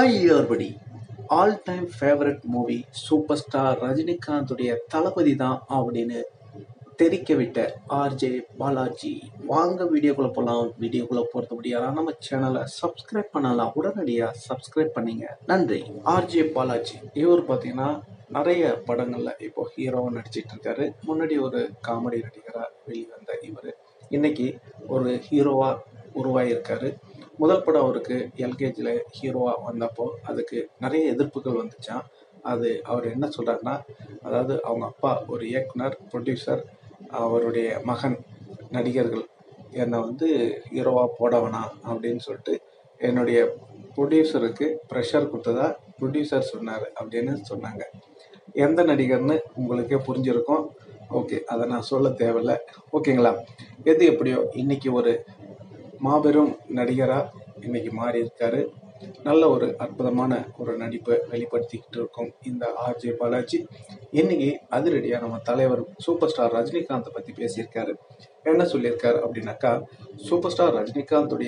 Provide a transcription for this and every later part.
hi everybody all time favourite movie super star ரஜினிகாந்துடைய தளபதி தான் அப்படின்னு தெரிக்க விட்ட ஆர்ஜே பாலாஜி வாங்க வீடியோக்குள்ளே போகலாம் வீடியோக்குள்ளே போகிறது முடியாதா நம்ம சேனலை சப்ஸ்கிரைப் பண்ணலாம் உடனடியாக சப்ஸ்கிரைப் பண்ணீங்க நன்றி ஆர்ஜே பாலாஜி இவர் பார்த்தீங்கன்னா நிறைய படங்களில் இப்போ ஹீரோவாக நடிச்சிட்டு இருக்காரு முன்னாடி ஒரு காமெடி நடிகராக வெளிவந்த இவர் இன்னைக்கு ஒரு ஹீரோவாக உருவாகியிருக்காரு முதல் படம் அவருக்கு எல்கேஜியில் ஹீரோவாக வந்தப்போ அதுக்கு நிறைய எதிர்ப்புகள் வந்துச்சான் அது அவர் என்ன சொல்கிறாருன்னா அதாவது அவங்க அப்பா ஒரு இயக்குனர் ப்ரொடியூசர் அவருடைய மகன் நடிகர்கள் என்னை வந்து ஹீரோவாக போட வேணாம் அப்படின்னு சொல்லிட்டு என்னுடைய ப்ரொடியூசருக்கு ப்ரெஷர் கொடுத்ததா ப்ரொடியூசர் சொன்னார் அப்படின்னு சொன்னாங்க எந்த நடிகர்னு உங்களுக்கே புரிஞ்சிருக்கும் ஓகே அதை நான் சொல்ல தேவையில்ல ஓகேங்களா எது எப்படியோ இன்னைக்கு ஒரு மாபெரும் நடிகராக இன்னைக்கு மாறி இருக்காரு நல்ல ஒரு அற்புதமான ஒரு நடிப்பை வெளிப்படுத்திக்கிட்டு இருக்கோம் இந்த ஆர்ஜே பாலாஜி இன்னைக்கு அதிரடியாக நம்ம தலைவர் சூப்பர் ஸ்டார் ரஜினிகாந்தை பற்றி பேசியிருக்காரு என்ன சொல்லியிருக்காரு அப்படின்னாக்கா சூப்பர் ஸ்டார் ரஜினிகாந்துடைய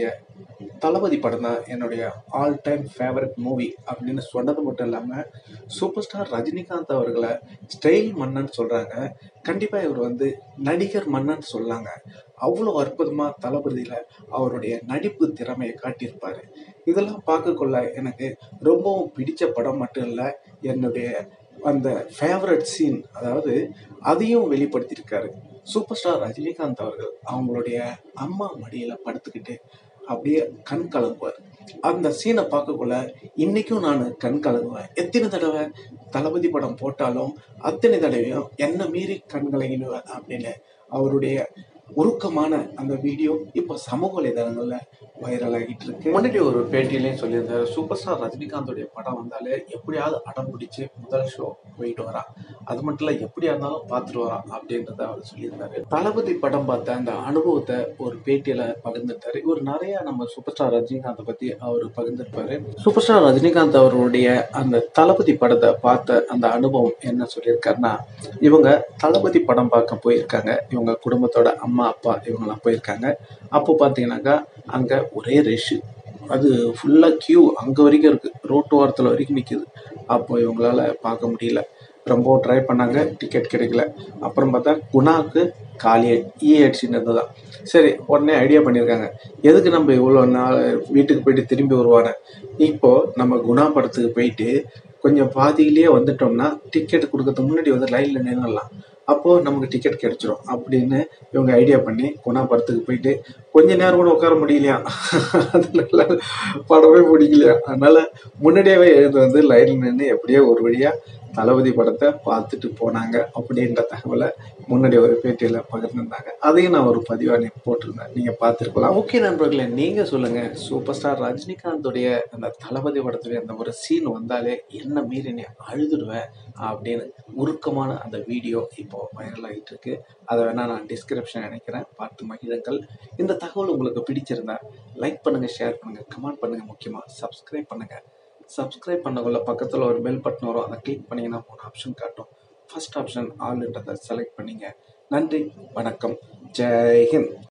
தளபதி படம் தான் என்னுடைய ஆல் டைம் ஃபேவரட் மூவி அப்படின்னு சொன்னது மட்டும் இல்லாமல் சூப்பர் ஸ்டார் ரஜினிகாந்த் அவர்களை ஸ்டைல் மன்னன் சொல்கிறாங்க கண்டிப்பாக இவர் வந்து நடிகர் மன்னன் சொல்லாங்க அவ்வளோ அற்புதமாக தளபதியில் அவருடைய நடிப்பு திறமையை காட்டியிருப்பார் இதெல்லாம் பார்க்கக்குள்ள எனக்கு ரொம்பவும் பிடிச்ச படம் மட்டும் இல்லை என்னுடைய அந்த ஃபேவரட் சீன் அதாவது அதையும் வெளிப்படுத்தியிருக்காரு சூப்பர் ஸ்டார் ரஜினிகாந்த் அவர்கள் அவங்களுடைய அம்மா மடியில் படுத்துக்கிட்டு அப்படியே கண் கலங்குவார் அந்த சீனை பார்க்கக்குள்ள இன்னைக்கும் நான் கண் கலங்குவேன் எத்தனை தடவை தளபதி படம் போட்டாலும் அத்தனை தடவையும் என்ன மீறி கண் கலங்கிடுவேன் அப்படின்னு அவருடைய உருக்கமான அந்த வீடியோ இப்போ சமூக வலைதளங்களில் வைரல் ஆகிட்டு இருக்கு முன்னாடி ஒரு பேட்டியிலையும் சொல்லியிருந்தாரு சூப்பர் ஸ்டார் ரஜினிகாந்தோடைய படம் வந்தாலே எப்படியாவது அடம் பிடிச்சி முதல் ஷோ போயிட்டு வரான் அது மட்டும் இல்லை எப்படியா இருந்தாலும் பார்த்துட்டு வரான் அப்படின்றத அவர் சொல்லியிருந்தாரு தளபதி படம் பார்த்த அந்த அனுபவத்தை ஒரு பேட்டியில பகிர்ந்துட்டாரு இவர் நிறைய நம்ம சூப்பர் ஸ்டார் ரஜினிகாந்தை பத்தி அவர் பகிர்ந்திருப்பாரு சூப்பர் ஸ்டார் ரஜினிகாந்த் அவருடைய அந்த தளபதி படத்தை பார்த்த அந்த அனுபவம் என்ன சொல்லியிருக்காருன்னா இவங்க தளபதி படம் பார்க்க போயிருக்காங்க இவங்க குடும்பத்தோட அம்மா அப்பா இவங்கெல்லாம் போயிருக்காங்க அப்போ பார்த்தீங்கன்னாக்கா அங்கே ஒரே ரஷ்ஷு அது ஃபுல்லாக கியூ அங்கே வரைக்கும் இருக்குது ரோட்டு ஓரத்தில் வரைக்கும் நிற்கிது அப்போ இவங்களால பார்க்க முடியல ரொம்ப ட்ரை பண்ணாங்க டிக்கெட் கிடைக்கல அப்புறம் பார்த்தா குணாவுக்கு காலி இஏஹெச்சின்னு இருந்ததான் சரி உடனே ஐடியா பண்ணியிருக்காங்க எதுக்கு நம்ம இவ்வளோ நாள் வீட்டுக்கு போயிட்டு திரும்பி வருவானே இப்போ நம்ம குணா படத்துக்கு போயிட்டு கொஞ்சம் பாதியிலேயே வந்துட்டோம்னா டிக்கெட் கொடுக்கறதுக்கு முன்னாடி வந்து லைனில் நின்றுடலாம் அப்போது நமக்கு டிக்கெட் கிடைச்சிரும் அப்படின்னு இவங்க ஐடியா பண்ணி குணா படத்துக்கு போயிட்டு கொஞ்ச நேரம் கூட உட்கார முடியலையா அதனால படமே பிடிக்கலையா அதனால முன்னாடியாவே எழுந்து வந்து லைனில் நின்று எப்படியோ ஒரு வழியாக தளபதி படத்தை பார்த்துட்டு போனாங்க அப்படின்ற தகவலை முன்னாடி ஒரு பேட்டியில் பகிர்ந்திருந்தாங்க அதையும் நான் ஒரு பதிவாக போட்டிருந்தேன் நீங்கள் பார்த்துருக்கலாம் ஓகே நண்பர்களே நீங்கள் சொல்லுங்கள் சூப்பர் ஸ்டார் ரஜினிகாந்தோடைய அந்த தளபதி படத்துடைய அந்த ஒரு சீன் வந்தாலே என்ன மீறி நீ அழுதுடுவேன் அப்படின்னு உருக்கமான அந்த வீடியோ இப்போ வைரல் ஆகிட்டு இருக்கு அதை வேணால் நான் டிஸ்கிரிப்ஷன் நினைக்கிறேன் பார்த்து மகிழுங்கள் இந்த தகவல் உங்களுக்கு பிடிச்சிருந்தா லைக் பண்ணுங்கள் ஷேர் பண்ணுங்கள் கமெண்ட் பண்ணுங்கள் முக்கியமாக சப்ஸ்கிரைப் பண்ணுங்கள் சப்ஸ்கிரைப் பண்ணக்குள்ள பக்கத்தில் ஒரு பெல் பட்டன் வரும் அதை கிளிக் பண்ணிங்கன்னா மூணு ஆப்ஷன் காட்டும் ஃபர்ஸ்ட் ஆப்ஷன் ஆல்ன்றதை செலக்ட் பண்ணிங்க நன்றி வணக்கம் ஜெய் ஹிந்த்